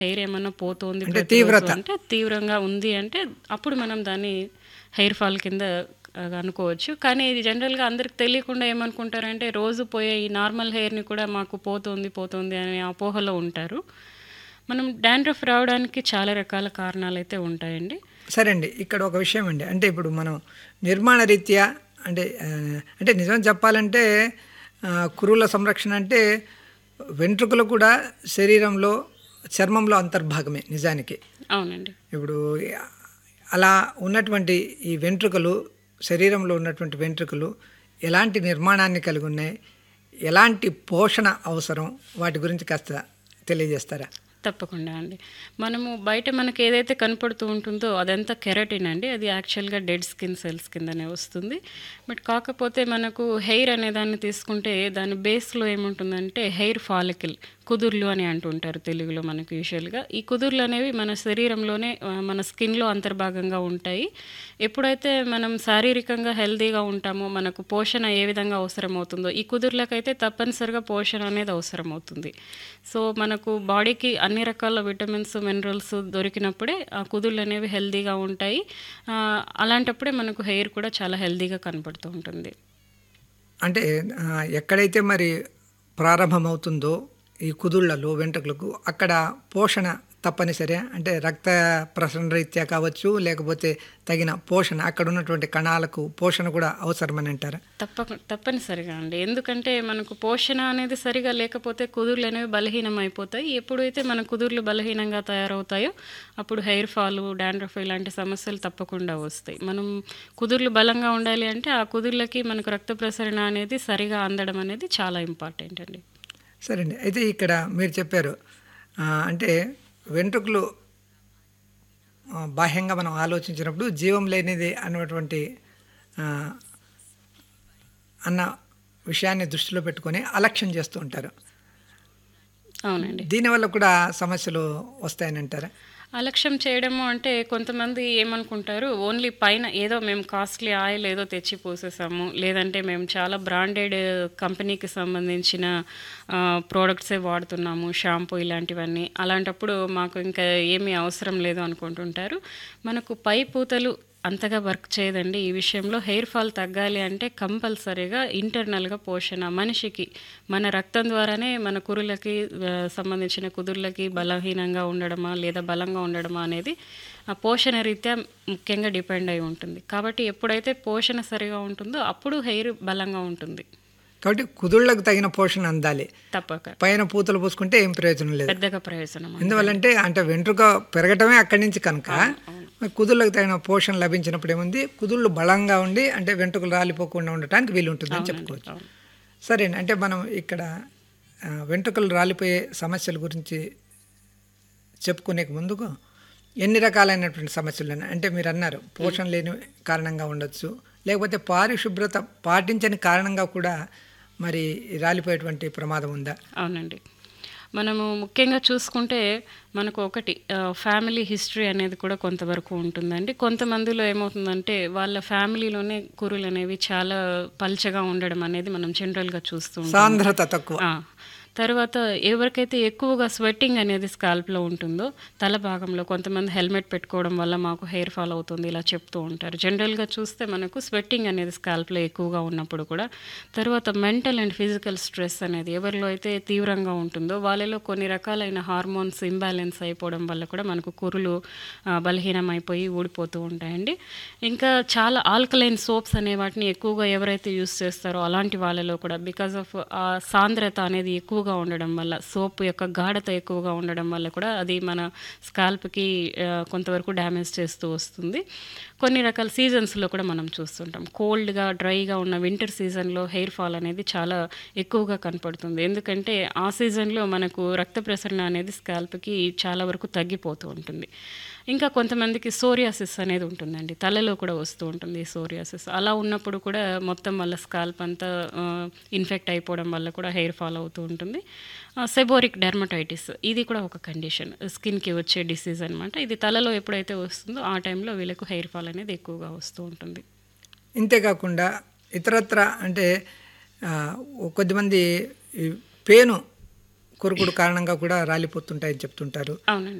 Hair ఏమన్నా పోతోంది అంటే ప్రతిరోజు తీవ్రత. అంటే తీవ్రంగా ఉంది అంటే అప్పుడు మనం దాన్ని హెయిర్ ఫాల్ కింద ఆ, అనుకోవచ్చు కానీ ఇది జనరల్గా అందరికి తెలియకుండా ఏమనుకుంటారంటే రోజు పోయే ఈ నార్మల్ హెయిర్ని కూడా మాకు పోతుంది పోతుంది అనే అపోహలో ఉంటారు మనం డాండ్రఫ్ రావడానికి చాలా రకాల కారణాలు అయితే ఉంటాయండి సరే అండి ఇక్కడ ఒక విషయం అండి అంటే ఇప్పుడు మనం నిర్మాణ రీత్యా అంటే ఆ, అంటే నిజం చెప్పాలంటే ఆ, కురుల సంరక్షణ అంటే వెంట్రుకలు కూడా శరీరంలో చర్మంలో అంతర్భాగమే నిజానికి అవునండి ఇప్పుడు అలా ఉన్నటువంటి ఈ వెంట్రుకలు శరీరంలో ఉన్నటువంటి వెంట్రుకలు ఎలాంటి నిర్మాణాన్ని కలిగి ఉన్నాయి ఎలాంటి పోషణ అవసరం వాటి గురించి కాస్త తెలియజేస్తారా తప్పకుండా అండి మనము బయట మనకి ఏదైతే కనపడుతూ ఉంటుందో అదంతా కెరటిన్ అండి అది యాక్చువల్గా డెడ్ స్కిన్ సెల్స్ కిందనే వస్తుంది బట్ కాకపోతే మనకు హెయిర్ అనే దాన్ని తీసుకుంటే దాని బేస్లో ఏముంటుందంటే హెయిర్ ఫాలికల్ కుదుర్లు అని అంటుంటారు తెలుగులో మనకు యూజువల్గా ఈ కుదుర్లు అనేవి మన శరీరంలోనే ఆ, మన స్కిన్లో అంతర్భాగంగా ఉంటాయి ఎప్పుడైతే మనం శారీరకంగా హెల్తీగా ఉంటామో మనకు పోషణ ఏ విధంగా అవసరం అవుతుందో ఈ కుదుర్లకైతే తప్పనిసరిగా పోషణ అనేది అవసరం అవుతుంది సో మనకు బాడీకి అన్ని రకాల విటమిన్స్ మినరల్స్ దొరికినప్పుడే ఆ కుదుర్లు అనేవి హెల్తీగా ఉంటాయి ఆ, అలాంటప్పుడే మనకు హెయిర్ కూడా చాలా హెల్తీగా కనపడుతూ ఉంటుంది అంటే ఆ, ఎక్కడైతే మరి ప్రారంభమవుతుందో ఈ కుదుళ్లలో వెంట్రుకలకు అక్కడ పోషణ తప్పనిసరి అంటే రక్త ప్రసరణ రీత్యా కావచ్చు లేకపోతే తగిన పోషణ అక్కడ ఉన్నటువంటి కణాలకు పోషణ కూడా అవసరమని అంటారా తప్పక తప్పనిసరిగా అండి ఎందుకంటే మనకు పోషణ అనేది సరిగా లేకపోతే కుదుర్లు అనేవి బలహీనం అయిపోతాయి ఎప్పుడైతే మన కుదుర్లు బలహీనంగా తయారవుతాయో అప్పుడు హెయిర్ ఫాల్ డాండ్రఫ్ ఇలాంటి సమస్యలు తప్పకుండా వస్తాయి మనం కుదుర్లు బలంగా ఉండాలి అంటే ఆ కుదుర్లకి మనకు రక్త ప్రసరణ అనేది సరిగా అందడం అనేది చాలా ఇంపార్టెంట్ అండి సరే అండి అయితే ఇక్కడ మీరు చెప్పారు ఆ, అంటే వెంట్రుకలు ఆ, బాహ్యంగా మనం ఆలోచించినప్పుడు జీవం లేనిది అన్నటువంటి ఆ, అన్న విషయాన్ని దృష్టిలో పెట్టుకొని అలక్ష్యం చేస్తూ ఉంటారు అవునండి దీనివల్ల కూడా సమస్యలు వస్తాయని అంటారా అలక్ష్యం చేయడము అంటే కొంతమంది ఏమనుకుంటారు ఓన్లీ పైన ఏదో మేము కాస్ట్లీ ఆయిల్ ఏదో తెచ్చి పోసేసాము లేదంటే మేము చాలా బ్రాండెడ్ కంపెనీకి సంబంధించిన ప్రోడక్ట్సే వాడుతున్నాము షాంపూ ఇలాంటివన్నీ అలాంటప్పుడు మాకు ఇంకా ఏమీ అవసరం లేదు అనుకుంటుంటారు మనకు పై పూతలు అంతగా వర్క్ చేయదండి ఈ విషయంలో హెయిర్ ఫాల్ తగ్గాలి అంటే కంపల్సరీగా ఇంటర్నల్గా పోషణ మనిషికి మన రక్తం ద్వారానే మన కురులకి ఆ, సంబంధించిన కుదుర్లకి బలహీనంగా ఉండడమా లేదా బలంగా ఉండడమా అనేది ఆ పోషణ రీత్యా ముఖ్యంగా డిపెండ్ అయి ఉంటుంది కాబట్టి ఎప్పుడైతే పోషణ సరిగా ఉంటుందో అప్పుడు హెయిర్ బలంగా ఉంటుంది కాబట్టి కుదుళ్లకు తగిన పోషణ అందాలి తప్పక పైన పూతలు పూసుకుంటే ఏం ప్రయోజనం లేదు పెద్దగా ప్రయోజనం ఎందువల్లంటే అంటే వెంట్రుక పెరగటమే అక్కడి నుంచి కనుక మరి కుదుళ్ళకు తగిన పోషణ లభించినప్పుడు ఏముంది కుదుళ్ళు బలంగా ఉండి అంటే వెంట్రుకలు రాలిపోకుండా ఉండటానికి వీలు ఉంటుందని చెప్పుకోవచ్చు అవును. సరే అంటే మనం ఇక్కడ ఆ, వెంట్రుకలు రాలిపోయే సమస్యల గురించి చెప్పుకునే ముందుకు ఎన్ని రకాలైనటువంటి సమస్యలు ఉన్నాయి అంటే మీరు అన్నారు పోషణ లేని కారణంగా ఉండొచ్చు లేకపోతే పారిశుభ్రత పాటించని కారణంగా కూడా మరి రాలిపోయేటువంటి ప్రమాదం ఉందా అవునండి మనము ముఖ్యంగా చూసుకుంటే మనకు ఒకటి ఫ్యామిలీ హిస్టరీ అనేది కూడా కొంతవరకు ఉంటుందండి కొంతమందిలో ఏమవుతుందంటే వాళ్ళ ఫ్యామిలీలోనే కురులు అనేవి చాలా పల్చగా ఉండడం అనేది మనం జనరల్గా చూస్తూ ఉంటాం సాంద్రత తక్కువ ఆ, తర్వాత ఎవరికైతే ఎక్కువగా స్వెట్టింగ్ అనేది స్కాల్ప్లో ఉంటుందో తల భాగంలో కొంతమంది హెల్మెట్ పెట్టుకోవడం వల్ల మాకు హెయిర్ ఫాల్ అవుతుంది ఇలా చెప్తూ ఉంటారు జనరల్గా చూస్తే మనకు స్వెట్టింగ్ అనేది స్కాల్ప్లో ఎక్కువగా ఉన్నప్పుడు కూడా తర్వాత మెంటల్ అండ్ ఫిజికల్ స్ట్రెస్ అనేది ఎవరిలో అయితే తీవ్రంగా ఉంటుందో వాళ్ళలో కొన్ని రకాలైన హార్మోన్స్ ఇంబ్యాలెన్స్ అయిపోవడం వల్ల కూడా మనకు కురులు ఆ, బలహీనం అయిపోయి ఊడిపోతూ ఉంటాయండి ఇంకా చాలా ఆల్కలైన్ సోప్స్ అనే వాటిని ఎక్కువగా ఎవరైతే యూస్ చేస్తారో అలాంటి వాళ్ళలో కూడా బికాజ్ ఆఫ్ ఆ సాంద్రత అనేది ఎక్కువగా ఉండడం వల్ల సోప్ యొక్క గాఢత ఎక్కువగా ఉండడం వల్ల కూడా అది మన స్కాల్ప్కి కొంతవరకు డ్యామేజ్ చేస్తూ వస్తుంది కొన్ని రకాల సీజన్స్లో కూడా మనం చూస్తుంటాం కోల్డ్గా డ్రైగా ఉన్న వింటర్ సీజన్లో హెయిర్ ఫాల్ అనేది చాలా ఎక్కువగా కనపడుతుంది ఎందుకంటే ఆ సీజన్లో మనకు రక్త ప్రసరణ అనేది స్కాల్ప్కి చాలా వరకు తగ్గిపోతూ ఉంటుంది ఇంకా కొంతమందికి సోరియాసిస్ అనేది ఉంటుందండి తలలో కూడా వస్తూ ఉంటుంది ఈ సోరియాసిస్ అలా ఉన్నప్పుడు కూడా మొత్తం వల్ల స్కాల్ప్ అంతా ఇన్ఫెక్ట్ అయిపోవడం వల్ల కూడా హెయిర్ ఫాల్ అవుతూ ఉంటుంది సెబోరిక్ డెర్మటైటిస్ ఇది కూడా ఒక కండిషన్ స్కిన్కి వచ్చే డిసీజ్ అనమాట ఇది తలలో ఎప్పుడైతే వస్తుందో ఆ టైంలో వీళ్ళకు హెయిర్ ఫాల్ అనేది ఎక్కువగా వస్తూ ఉంటుంది ఇంతేకాకుండా ఇతరత్ర అంటే ఆ, కొద్దిమంది ఈ పేను కొరుకుడు కారణంగా కూడా రాలిపోతుంటాయని చెప్తుంటారు అవునండి